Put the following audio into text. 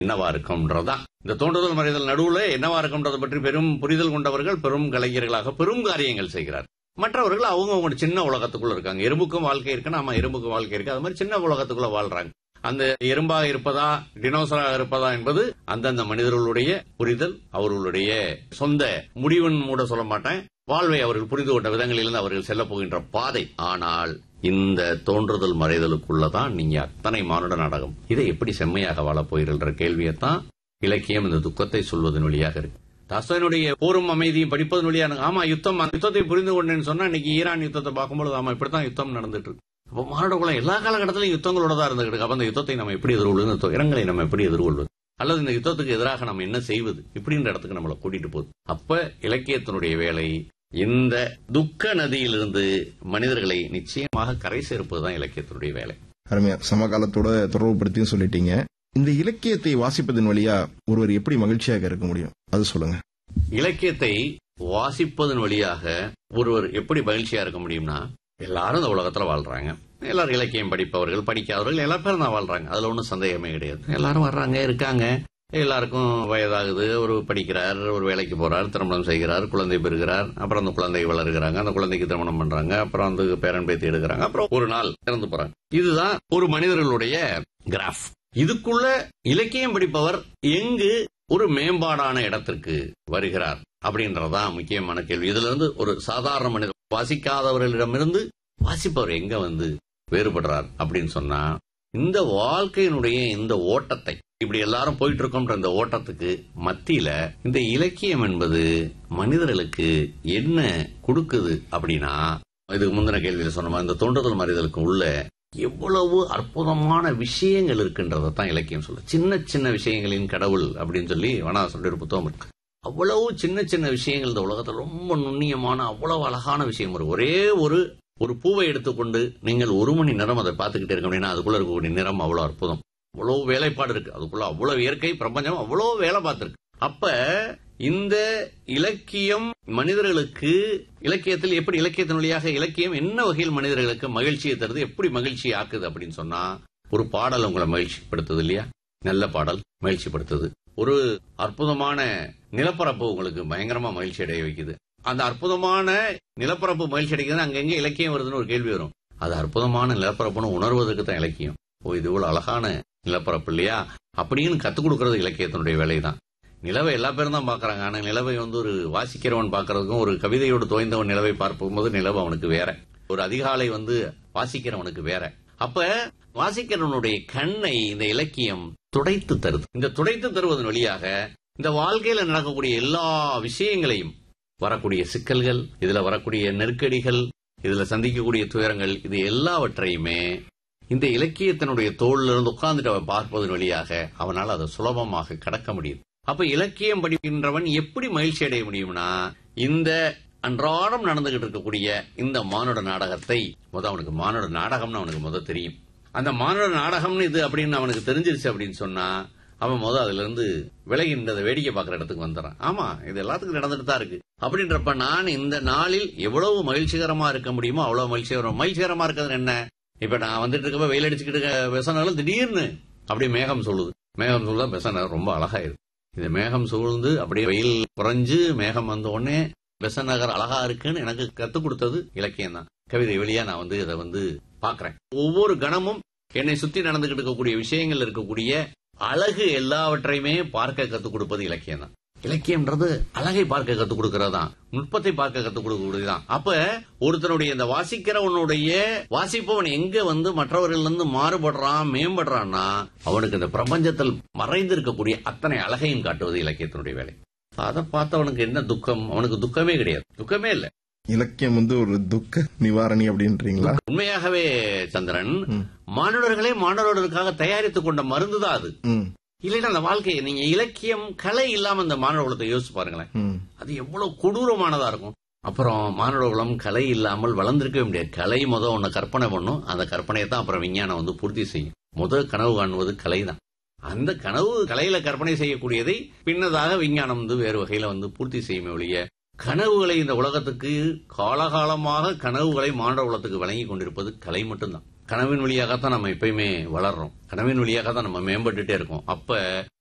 என்னவா இருக்கும்ன்றதுதான் இந்த தோன்றுதல் மறைதல் நடுவுல என்னவா இருக்கும்ன்றதை பற்றி பெரும் புரிதல் கொண்டவர்கள் பெரும் கலைஞர்களாக பெரும் காரியங்கள் செய்கிறார் மற்றவர்கள் அவங்க அவங்க சின்ன உலகத்துக்குள்ள இருக்காங்க எறும்புக்கும் வாழ்க்கை இருக்கு நாம எறும்புக்கும் வாழ்க்கை இருக்கு அது மாதிரி சின்ன உலகத்துக்குள்ள வாழ்றாங்க அந்த எறும்பாக இருப்பதா டினோசராக இருப்பதா என்பது அந்தந்த மனிதர்களுடைய புரிதல் அவர்களுடைய சொந்த முடிவன் மூட சொல்ல மாட்டேன் வாழ்வை அவர்கள் புரிந்து கொண்ட விதங்களிலிருந்து அவர்கள் செல்ல போகின்ற பாதை ஆனால் இந்த தோன்றுதல் மறைதலுக்குள்ளதான் நீங்க அத்தனை மானுட நாடகம் இதை எப்படி செம்மையாக வாழப் போகிறன்ற கேள்வியைத்தான் இலக்கியம் இந்த துக்கத்தை சொல்வதன் வழியாக இருக்கு தாஸ்தனுடைய போரும் அமைதியும் படிப்பதன் வழியாக ஆமா யுத்தம் அந்த யுத்தத்தை புரிந்து கொண்டேன்னு சொன்னா இன்னைக்கு ஈரான் யுத்தத்தை பார்க்கும்போது ஆமா இப்படித்தான் யுத்தம் நடந்துட்டு இருக்கு அப்போ மானுட குலம் எல்லா காலகட்டத்திலும் யுத்தங்களோட தான் இருந்துகிட்டு இருக்கு அப்ப அந்த யுத்தத்தை நம்ம எப்படி எதிர்கொள்வது இந்த துயரங்களை நம்ம எப்படி எதிர்கொள்வது அல்லது இந்த யுத்தத்துக்கு எதிராக நம்ம என்ன செய்வது இப்படின்ற இடத்துக்கு நம்மளை கூட்டிட்டு போகுது அப்ப இலக்கியத்தினுடைய வேலை இந்த துக்க நதியிலிருந்து மனிதர்களை நிச்சயமாக கரை சேர்ப்பதுதான் இலக்கியத்தினுடைய வேலை அருமையா சமகாலத்தோட தொடர்புபடுத்தியும் சொல்லிட்டீங்க இந்த இலக்கியத்தை வாசிப்பதன் வழியா ஒருவர் எப்படி மகிழ்ச்சியாக இருக்க முடியும் அது சொல்லுங்க இலக்கியத்தை வாசிப்பதன் வழியாக ஒருவர் எப்படி மகிழ்ச்சியா இருக்க முடியும்னா எல்லாரும் இந்த உலகத்துல வாழ்றாங்க எல்லாரும் இலக்கியம் படிப்பவர்கள் படிக்காதவர்கள் எல்லா பேரும் தான் வாழ்றாங்க அதுல ஒன்றும் சந்தேகமே கிடையாது எல்லாரும் வர்றாங்க இருக்காங்க எல்லாருக்கும் வயதாகுது ஒரு படிக்கிறார் ஒரு வேலைக்கு போறார் திருமணம் செய்கிறார் குழந்தை பெறுகிறார் அப்புறம் அந்த குழந்தை வளர்கிறாங்க அந்த குழந்தைக்கு திருமணம் பண்றாங்க அப்புறம் வந்து பேரன் பேத்தி எடுக்கிறாங்க அப்புறம் ஒரு நாள் இறந்து போறாங்க இதுதான் ஒரு மனிதர்களுடைய கிராஃப் இதுக்குள்ள இலக்கியம் படிப்பவர் எங்கு ஒரு மேம்பாடான இடத்திற்கு வருகிறார் அப்படின்றதுதான் முக்கியமான கேள்வி இதுல இருந்து ஒரு சாதாரண மனிதர் வாசிக்காதவர்களிடமிருந்து வாசிப்பவர் எங்க வந்து வேறுபடுறார் அப்படின்னு சொன்னா இந்த வாழ்க்கையினுடைய இந்த ஓட்டத்தை இப்படி எல்லாரும் போயிட்டு இருக்கோம்ன்ற இந்த ஓட்டத்துக்கு மத்தியில இந்த இலக்கியம் என்பது மனிதர்களுக்கு என்ன கொடுக்குது அப்படின்னா இதுக்கு முந்தின கேள்வியில சொன்ன மாதிரி இந்த தோன்றுதல் மறிதலுக்கு உள்ள எவ்வளவு அற்புதமான விஷயங்கள் இருக்குன்றதை தான் இலக்கியம் சொல்ல சின்ன சின்ன விஷயங்களின் கடவுள் அப்படின்னு சொல்லி வனாசனுடைய ஒரு புத்தகம் இருக்கு அவ்வளவு சின்ன சின்ன விஷயங்கள் இந்த உலகத்துல ரொம்ப நுண்ணியமான அவ்வளவு அழகான விஷயம் இருக்கு ஒரே ஒரு ஒரு பூவை எடுத்துக்கொண்டு நீங்கள் ஒரு மணி நேரம் அதை பார்த்துக்கிட்டே இருக்க அப்படின்னா அதுக்குள்ள இருக்கக்கூடிய நிறம் அவ்வளவு அற்புதம் அவ்வளவு வேலைப்பாடு இருக்கு அதுக்குள்ள அவ்வளவு இயற்கை பிரபஞ்சம் அவ்வளவு வேலை பார்த்திருக்கு அப்ப இந்த இலக்கியம் மனிதர்களுக்கு இலக்கியத்தில் எப்படி இலக்கியத்தின் வழியாக இலக்கியம் என்ன வகையில் மனிதர்களுக்கு மகிழ்ச்சியை தருது எப்படி மகிழ்ச்சி ஆக்குது அப்படின்னு சொன்னா ஒரு பாடல் உங்களை மகிழ்ச்சிப்படுத்துது இல்லையா நல்ல பாடல் மகிழ்ச்சிப்படுத்துது ஒரு அற்புதமான நிலப்பரப்பு உங்களுக்கு பயங்கரமா மகிழ்ச்சி அடைய வைக்குது அந்த அற்புதமான நிலப்பரப்பு மகிழ்ச்சி அடைக்குது அங்கங்க இலக்கியம் வருதுன்னு ஒரு கேள்வி வரும் அது அற்புதமான நிலப்பரப்புன்னு உணர்வதற்கு தான் இலக்கியம் ஓ இது இவ்வளவு அழகான நிலப்பரப்பு இல்லையா அப்படின்னு கத்துக் கொடுக்கறது இலக்கியத்தினுடைய வேலைதான் நிலவை எல்லா பேரும் தான் பாக்குறாங்க ஆனா நிலவை வந்து ஒரு வாசிக்கிறவன் பாக்குறதுக்கும் ஒரு கவிதையோடு தோய்ந்தவன் நிலவை பார்க்கும்போது நிலவு அவனுக்கு வேற ஒரு அதிகாலை வந்து வாசிக்கிறவனுக்கு வேற அப்ப வாசிக்கிறவனுடைய கண்ணை இந்த இலக்கியம் துடைத்து தருது இந்த துடைத்து தருவதன் வழியாக இந்த வாழ்க்கையில நடக்கக்கூடிய எல்லா விஷயங்களையும் வரக்கூடிய சிக்கல்கள் இதுல வரக்கூடிய நெருக்கடிகள் இதுல சந்திக்கக்கூடிய துயரங்கள் இது எல்லாவற்றையுமே இந்த இலக்கியத்தினுடைய தோல்ல இருந்து உட்கார்ந்துட்டு அவன் பார்ப்பதன் வழியாக அவனால் அதை சுலபமாக கடக்க முடியும் அப்ப இலக்கியம் படிக்கின்றவன் எப்படி மகிழ்ச்சி அடைய முடியும்னா இந்த அன்றாடம் நடந்துகிட்டு இருக்கக்கூடிய இந்த மானுட நாடகத்தை முத அவனுக்கு மானுட நாடகம்னு அவனுக்கு முத தெரியும் அந்த மானுட நாடகம்னு இது அப்படின்னு அவனுக்கு தெரிஞ்சிருச்சு அப்படின்னு சொன்னா அவன் முத அதுல இருந்து விலகி இந்த வேடிக்கை பார்க்குற இடத்துக்கு வந்துடுறான் ஆமா இது எல்லாத்துக்கும் நடந்துட்டு தான் இருக்கு அப்படின்றப்ப நான் இந்த நாளில் எவ்வளவு மகிழ்ச்சிகரமா இருக்க முடியுமோ அவ்வளவு மகிழ்ச்சிகரம் மகிழ்ச்சிகரமா இருக்கிறது என்ன இப்ப நான் வந்துட்டு இருக்கப்ப வெயில் அடிச்சுக்கிட்டு விசனாலும் திடீர்னு அப்படியே மேகம் சொல்லுது மேகம் சொல்லுதா பெசன ரொம்ப அழகாயிருக்கு இந்த மேகம் சூழ்ந்து அப்படியே வெயில் குறைஞ்சு மேகம் வந்த உடனே பெசநகர் அழகா இருக்குன்னு எனக்கு கத்துக் கொடுத்தது இலக்கியம் தான் கவிதை வழியா நான் வந்து இதை வந்து பாக்குறேன் ஒவ்வொரு கணமும் என்னை சுத்தி நடந்துகிட்டு இருக்கக்கூடிய விஷயங்கள் இருக்கக்கூடிய அழகு எல்லாவற்றையுமே பார்க்க கத்துக் கொடுப்பது இலக்கியம் தான் இலக்கியம்ன்றது அழகை பார்க்க கத்துக் கொடுக்கறதுதான் நுட்பத்தை பார்க்க கத்துக் கொடுக்கக்கூடியதுதான் அப்ப ஒருத்தனுடைய இந்த வாசிக்கிறவனுடைய வாசிப்பவன் எங்க வந்து மற்றவர்கள் இருந்து மாறுபடுறான் மேம்படுறான்னா அவனுக்கு இந்த பிரபஞ்சத்தில் மறைந்து இருக்கக்கூடிய அத்தனை அழகையும் காட்டுவது இலக்கியத்தினுடைய வேலை அதை பார்த்தவனுக்கு என்ன துக்கம் அவனுக்கு துக்கமே கிடையாது துக்கமே இல்ல இலக்கியம் வந்து ஒரு துக்க நிவாரணி அப்படின்றீங்களா உண்மையாகவே சந்திரன் மானுடர்களே மாணவர்களுக்காக தயாரித்துக் கொண்ட மருந்து தான் அது ம், இல்லைன்னா அந்த வாழ்க்கையை நீங்க இலக்கியம் கலை இல்லாம இந்த மாணவ குலத்தை யோசிச்சு பாருங்களேன் ம். அது எவ்வளவு கொடூரமானதா இருக்கும் அப்புறம் மானுட குலம் கலை இல்லாமல் வளர்ந்திருக்கவே முடியாது கலை முத ஒன்னு கற்பனை பண்ணும் அந்த கற்பனையை தான் அப்புறம் விஞ்ஞானம் வந்து பூர்த்தி செய்யும் முதல் கனவு காணுவது கலை தான் அந்த கனவு கலையில கற்பனை செய்யக்கூடியதை பின்னதாக விஞ்ஞானம் வந்து வேறு வகையில வந்து பூர்த்தி செய்யுமே ஒழிய கனவுகளை இந்த உலகத்துக்கு காலகாலமாக கனவுகளை மானுட குலத்துக்கு வழங்கி கொண்டிருப்பது கலை மட்டும்தான் கனவின் வழியாகத்தான் நம்ம எப்பயுமே வளர்றோம் கனவின் வழியாக தான் நம்ம மேம்பட்டுட்டே இருக்கோம் அப்ப